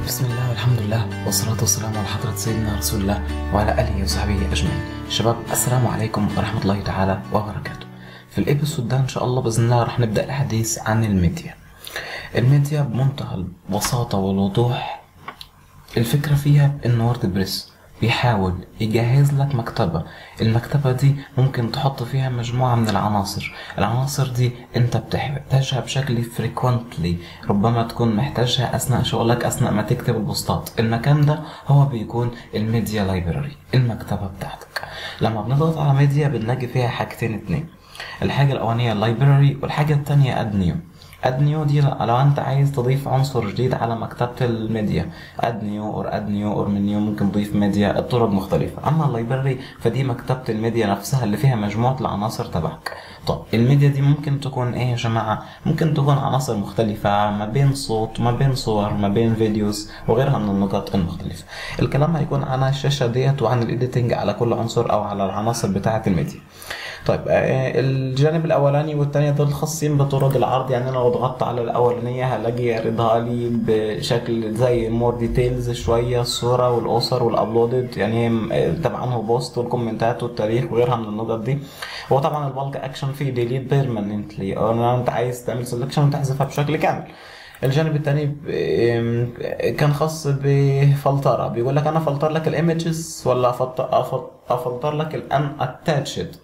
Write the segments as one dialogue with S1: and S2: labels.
S1: بسم الله والحمد لله والصلاة والسلام على حضرة سيدنا رسول الله وعلى آله وصحبه أجمعين شباب السلام عليكم ورحمة الله تعالى وبركاته في الإبسود ده إن شاء الله بإذن الله رح نبدأ الحديث عن الميديا الميديا بمنتهى البساطة والوضوح الفكرة فيها إن ووردبريس بيحاول يجهز لك مكتبة المكتبة دي ممكن تحط فيها مجموعة من العناصر العناصر دي انت بتحتاجها بشكل فريكوينتلي ربما تكون محتاجها اثناء شغلك اثناء ما تكتب البوستات المكان ده هو بيكون الميديا لايبراري المكتبة بتاعتك لما بنضغط على ميديا بنلاقي فيها حاجتين اتنين الحاجة الأولانية اللايبراري والحاجة التانية اد نيو اد نيو دي لو انت عايز تضيف عنصر جديد على مكتبة الميديا اد نيو اور اد نيو اور من نيو ممكن تضيف ميديا الطرق مختلفة اما اللايبراري فدي مكتبة الميديا نفسها اللي فيها مجموعة العناصر تبعك طب الميديا دي ممكن تكون ايه يا جماعة ممكن تكون عناصر مختلفة ما بين صوت ما بين صور ما بين فيديوز وغيرها من النقاط المختلفة الكلام هيكون عن الشاشة ديت وعن الايديتنج على كل عنصر او على العناصر بتاعة الميديا طيب آه، الجانب الاولاني والثاني دول خاصين بطرق العرض يعني انا لو ضغطت على الاولانيه هلاقي يعرضها لي بشكل زي مور ديتيلز شويه الصوره والاسر والابلودد يعني هي طبعا هو بوست والكومنتات والتاريخ وغيرها من النقط دي هو طبعا البالك اكشن فيه ديليت بيرمننتلي او انت عايز تعمل سelection وتحذفها بشكل كامل الجانب الثاني كان خاص بفلتره بيقول لك انا فلتر لك الايمجز ولا افلتر لك الان اتاتشد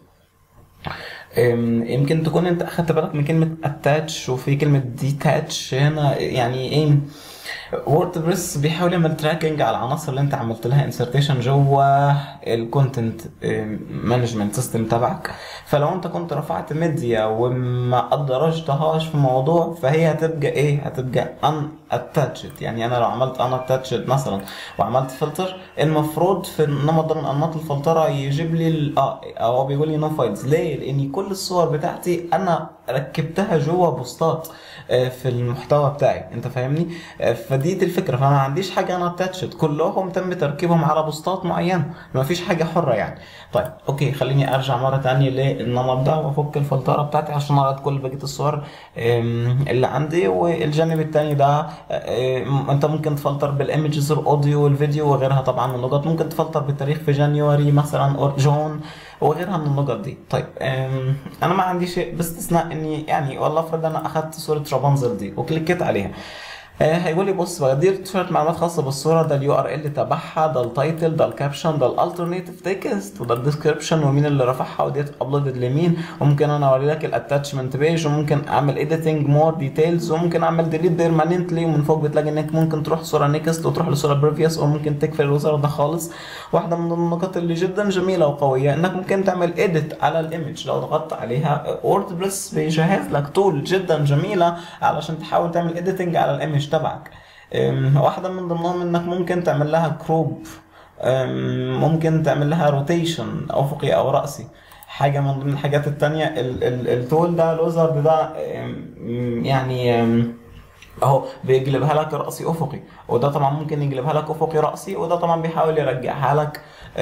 S1: يمكن تكون انت اخدت بالك من كلمه اتاتش وفي كلمه ديتاتش هنا يعني ايه ووردبريس بيحاول يعمل تراكنج على العناصر اللي انت عملت لها انسرتيشن جوه الكونتنت مانجمنت سيستم تبعك فلو انت كنت رفعت ميديا وما ادرجتهاش في موضوع فهي هتبقى ايه هتبقى ان اتاتشد يعني انا لو عملت ان اتاتشد مثلا وعملت فلتر المفروض في نمط ضمن انماط الفلتره يجيب لي اه هو بيقول لي نو فايلز ليه لان كل الصور بتاعتي انا ركبتها جوه بوستات في المحتوى بتاعي انت فاهمني فدي دي الفكره فانا ما عنديش حاجه انا اتاتشد كلهم تم تركيبهم على بوستات معينه ما فيش حاجه حره يعني طيب اوكي خليني ارجع مره تانية للنمط ده وافك الفلتره بتاعتي عشان اعرض كل بقيه الصور اللي عندي والجانب التاني ده انت ممكن تفلتر بالايمجز الاوديو والفيديو وغيرها طبعا من النقط ممكن تفلتر بالتاريخ في جانيوري مثلا اور جون وغيرها من النقط دي طيب انا ما عندي شيء باستثناء اني يعني والله افرض انا اخدت صوره رابنزل دي وكليكيت عليها هيقول لي بص بقى دي شويه معلومات خاصه بالصوره ده اليو ار ال تبعها ده التايتل ده الكابشن ده الالترناتيف تكست وده الديسكربشن ومين اللي رفعها وديت ابلودد لمين وممكن انا اوري لك الاتاتشمنت بيج وممكن اعمل ايديتنج مور ديتيلز وممكن اعمل ديليت بيرماننتلي ومن فوق بتلاقي انك ممكن تروح صوره نيكست وتروح لصوره بريفيوس وممكن تقفل الوزر ده خالص واحده من النقاط اللي جدا جميله وقويه انك ممكن تعمل ايديت على الايمج لو ضغطت عليها ووردبريس بيجهز لك تول جدا جميله علشان تحاول تعمل ايديتنج على الايمج تبعك واحدة من ضمنهم انك ممكن تعمل لها كروب ممكن تعمل لها روتيشن افقي او رأسي حاجة من ضمن الحاجات التانية التول ده الوزرد ده يعني اهو بيقلبها لك رأسي افقي وده طبعا ممكن يقلبها لك افقي رأسي وده طبعا بيحاول يرجعها لك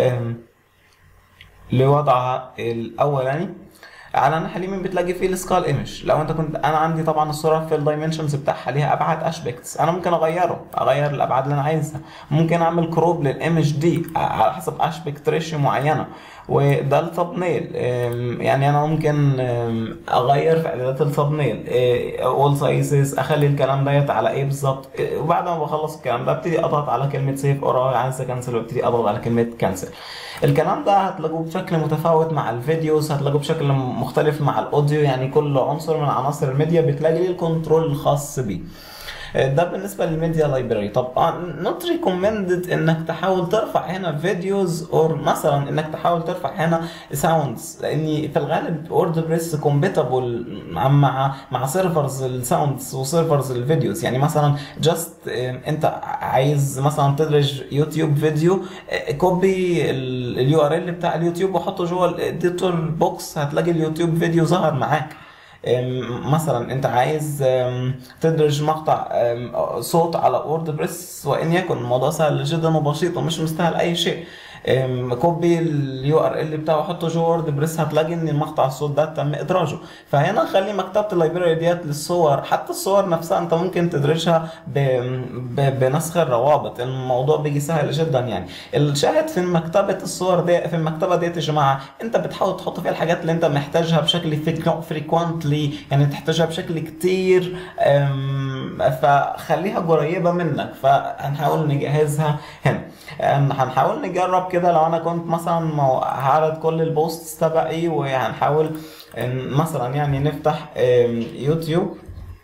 S1: لوضعها الاولاني على ناحيه اليمين بتلاقي فيه السكال ايمج لو انت كنت انا عندي طبعا الصوره في الدايمنشنز بتاعها ليها ابعاد اشبكتس انا ممكن اغيره اغير الابعاد اللي انا عايزها ممكن اعمل كروب للايمج دي على حسب اشبكت ريشيو معينه وده الثبنيل يعني انا ممكن اغير في اعدادات الثبنيل اول سايزز اخلي الكلام ديت على ايه بالظبط وبعد ما بخلص الكلام ده ابتدي اضغط على كلمه سيف اور عايز اكنسل وابتدي اضغط على كلمه كنسل الكلام ده هتلاقوه بشكل متفاوت مع الفيديوز هتلاقوه بشكل مختلف مع الاوديو يعني كل عنصر من عناصر الميديا بتلاقي ليه الكنترول الخاص بيه ده بالنسبه للميديا لايبراري طبعا نوت ريكومندد انك تحاول ترفع هنا فيديوز او مثلا انك تحاول ترفع هنا ساوندز لان في الغالب ووردبريس كومبيتابل مع مع سيرفرز الساوندز وسيرفرز الفيديوز يعني مثلا جاست انت عايز مثلا تدرج يوتيوب فيديو كوبي اليو ار ال بتاع اليوتيوب وحطه جوه الاديتور بوكس هتلاقي اليوتيوب فيديو ظهر معاك مثلا انت عايز تدرج مقطع صوت على وورد بريس وان يكن الموضوع سهل جدا وبسيط ومش مستاهل اي شيء أم، كوبي اليو ار ال بتاعه حطه جوه وورد بريس هتلاقي ان مقطع الصوت ده تم ادراجه فهنا خلي مكتبه اللايبراري ديت للصور حتى الصور نفسها انت ممكن تدرجها ب... ب... بنسخ الروابط الموضوع بيجي سهل جدا يعني الشاهد في مكتبه الصور دي في المكتبه ديت يا جماعه انت بتحاول تحط فيها الحاجات اللي انت محتاجها بشكل فريكوانتلي يعني تحتاجها بشكل كتير أم، فخليها قريبه منك فهنحاول نجهزها هنا أم، هنحاول نجرب كده لو انا كنت مثلا مو- هعرض كل البوستس تبعي وهنحاول أم، مثلا يعني نفتح أم، يوتيوب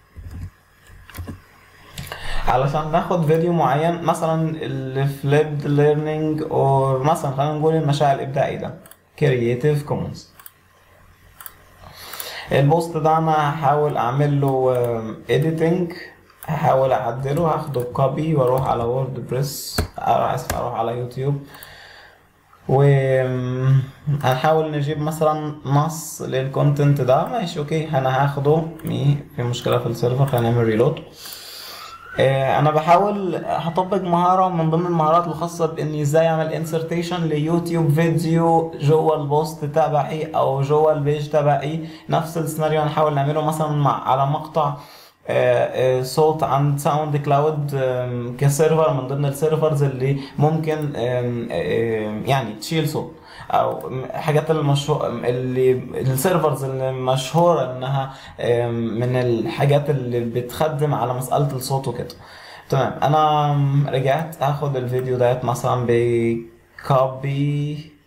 S1: علشان ناخد فيديو معين مثلا الفليبد ليرنينج او مثلا خلينا نقول المشاعر الابداعي ده كرييتيف كومنز البوست ده انا هحاول اعمل له اديتنج هحاول اعدله هاخده كوبي واروح على وورد بريس اسف اروح على يوتيوب وهنحاول نجيب مثلا نص للكونتنت ده ماشي اوكي انا هاخده مي في مشكله في السيرفر خلينا نعمل ريلود آه، انا بحاول هطبق مهاره من ضمن المهارات الخاصه باني ازاي اعمل انسرتيشن ليوتيوب فيديو جوه البوست تبعي او جوه البيج تبعي نفس السيناريو هنحاول نعمله مثلا مع على مقطع آه، آه، صوت عند ساوند كلاود آم، كسيرفر من ضمن السيرفرز اللي ممكن آم، آم، يعني تشيل صوت او حاجات المشهور اللي السيرفرز اللي مشهوره انها آم، من الحاجات اللي بتخدم على مساله الصوت وكده تمام انا رجعت اخد الفيديو ديت مثلا بكوبي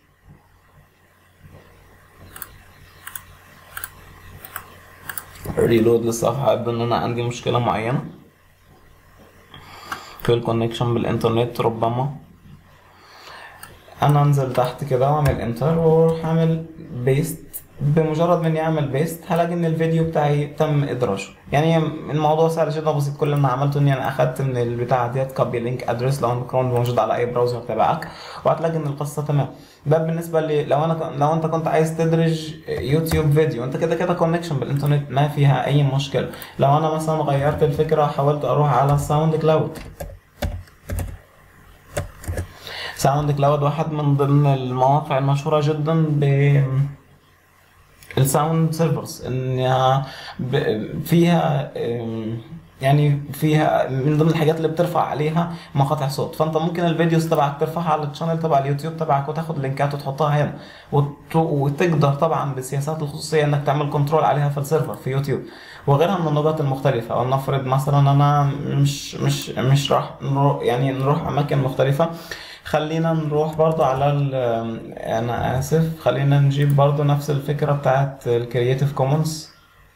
S1: ريلود للصفحه يبدو ان انا عندي مشكله معينه في الكونكشن بالانترنت ربما انا انزل تحت كده واعمل انتر واروح اعمل بيست بمجرد ما اني اعمل بيست هلاقي ان الفيديو بتاعي تم ادراجه يعني الموضوع سهل جدا بسيط كل اللي انا عملته اني انا اخدت من البتاعه ديت كوبي لينك ادرس لو انت كنت موجود على اي براوزر تبعك وهتلاقي ان القصه تمام ده بالنسبه لي لو انا ك- لو انت كنت عايز تدرج يوتيوب فيديو انت كده كده كونكشن بالانترنت ما فيها اي مشكله لو انا مثلا غيرت الفكره وحاولت اروح على ساوند كلاود ساوند كلاود واحد من ضمن المواقع المشهورة جدا ب الساوند سيرفرز انها ب- فيها أم، يعني فيها من ضمن الحاجات اللي بترفع عليها مقاطع صوت فانت ممكن الفيديوز تبعك ترفعها على الشانل تبع اليوتيوب تبعك وتاخد لينكات وتحطها هنا وت- وتقدر طبعا بالسياسات الخصوصيه انك تعمل كنترول عليها في السيرفر في يوتيوب وغيرها من النقاط المختلفه ولنفرض مثلا انا مش مش مش راح نروح يعني نروح اماكن مختلفه خلينا نروح برضو على ال انا اسف خلينا نجيب برضو نفس الفكره بتاعت الكرييتيف كومونز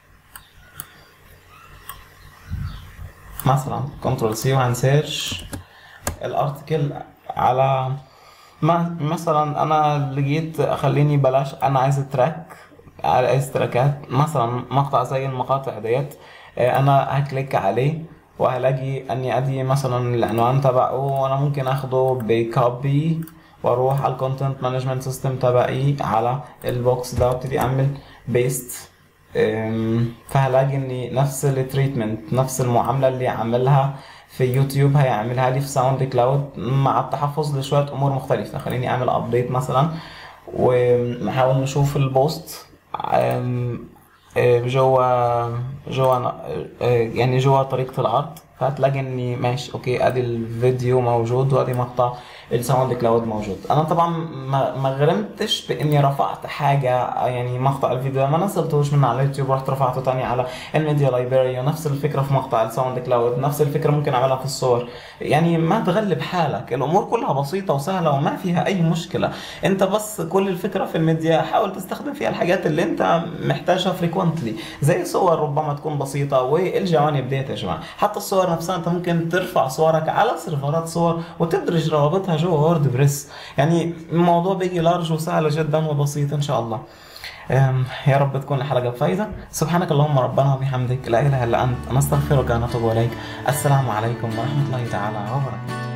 S1: مثلا كنترول سي وهنسيرش الارتكل على ما مثلا انا لقيت خليني بلاش انا عايز تراك عايز تراكات مثلا مقطع زي المقاطع ديت آه، انا هكليك عليه وهلاقي اني ادي مثلا العنوان تبعه وانا ممكن اخده بكوبي واروح على الكونتنت مانجمنت سيستم تبعي على البوكس ده وابتدي اعمل بيست فهلاقي اني نفس التريتمنت نفس المعامله اللي عاملها في يوتيوب هيعملها لي في ساوند كلاود مع التحفظ لشويه امور مختلفه خليني اعمل ابديت مثلا ونحاول نشوف البوست أم، آه، جوا جوا آه، يعني جوا طريقة العرض فهتلاقي اني ماشي اوكي ادي الفيديو موجود وادي مقطع الساوند كلاود موجود انا طبعا ما ما غرمتش باني رفعت حاجه يعني مقطع الفيديو ما نزلتوش من على اليوتيوب رحت رفعته تاني على الميديا لايبراري ونفس الفكره في مقطع الساوند كلاود نفس الفكره ممكن اعملها في الصور يعني ما تغلب حالك الامور كلها بسيطه وسهله وما فيها اي مشكله انت بس كل الفكره في الميديا حاول تستخدم فيها الحاجات اللي انت محتاجها فريكوينتلي زي صور ربما تكون بسيطه والجوانب ديت يا جماعه حتى الصور نفسها انت ممكن ترفع صورك على سيرفرات صور وتدرج روابطها جوه وورد بريس يعني الموضوع بيجي لارج وسهل جدا وبسيط ان شاء الله أم، يا رب تكون الحلقة بفايدة سبحانك اللهم ربنا وبحمدك لا إله إلا أنت نستغفرك ونتوب إليك السلام عليكم ورحمة الله تعالى وبركاته